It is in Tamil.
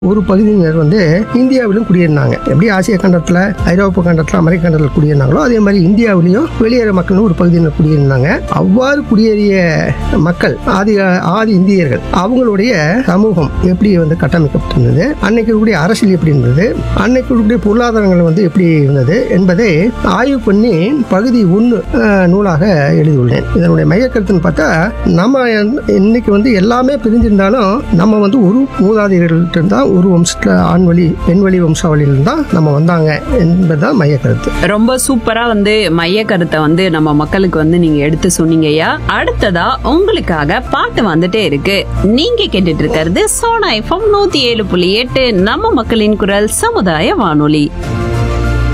ஒரு பகுதியினர் வந்து இந்தியாவிலும் குடியேறினாங்க எப்படி ஆசிய கண்டத்துல ஐரோப்பா கண்டத்துல அமெரிக்க கண்டத்தில் குடியேறினாங்களோ அதே மாதிரி இந்தியாவிலையும் வெளியேற மக்களும் ஒரு பகுதியினர் குடியேறினாங்க அவ்வாறு குடியேறிய மக்கள் ஆதி ஆதி இந்தியர்கள் அவங்களுடைய சமூகம் எப்படி வந்து கட்டமைக்கப்பட்டிருந்தது அன்னைக்கு இருக்கக்கூடிய அரசியல் எப்படி இருந்தது அன்னைக்கு இருக்கக்கூடிய பொருளாதாரங்கள் வந்து எப்படி இருந்தது என்பதை ஆய்வு பண்ணி பகுதி ஒன்று நூலாக எழுதியுள்ளேன் இதனுடைய மையக்கருத்துன்னு பார்த்தா நம்ம இன்னைக்கு வந்து எல்லாமே பிரிஞ்சிருந்தாலும் நம்ம வந்து ஒரு மூதாதையர்கள்ட்ட தான் ஒரு வம்சத்துல ஆண் வழி பெண் வழி வம்சாவளியில தான் நம்ம வந்தாங்க என்பதுதான் மையக்கருத்து ரொம்ப சூப்பரா வந்து மைய கருத்தை வந்து நம்ம மக்களுக்கு வந்து நீங்க எடுத்து சொன்னீங்கய்யா அடுத்ததா உங்களுக்காக பாட்டு வந்துட்டே இருக்கு நீங்க கேட்டுட்டு இருக்கிறது சோனா எஃப்எம் நூத்தி ஏழு புள்ளி எட்டு நம்ம மக்களின் குரல் சமுதாய வானொலி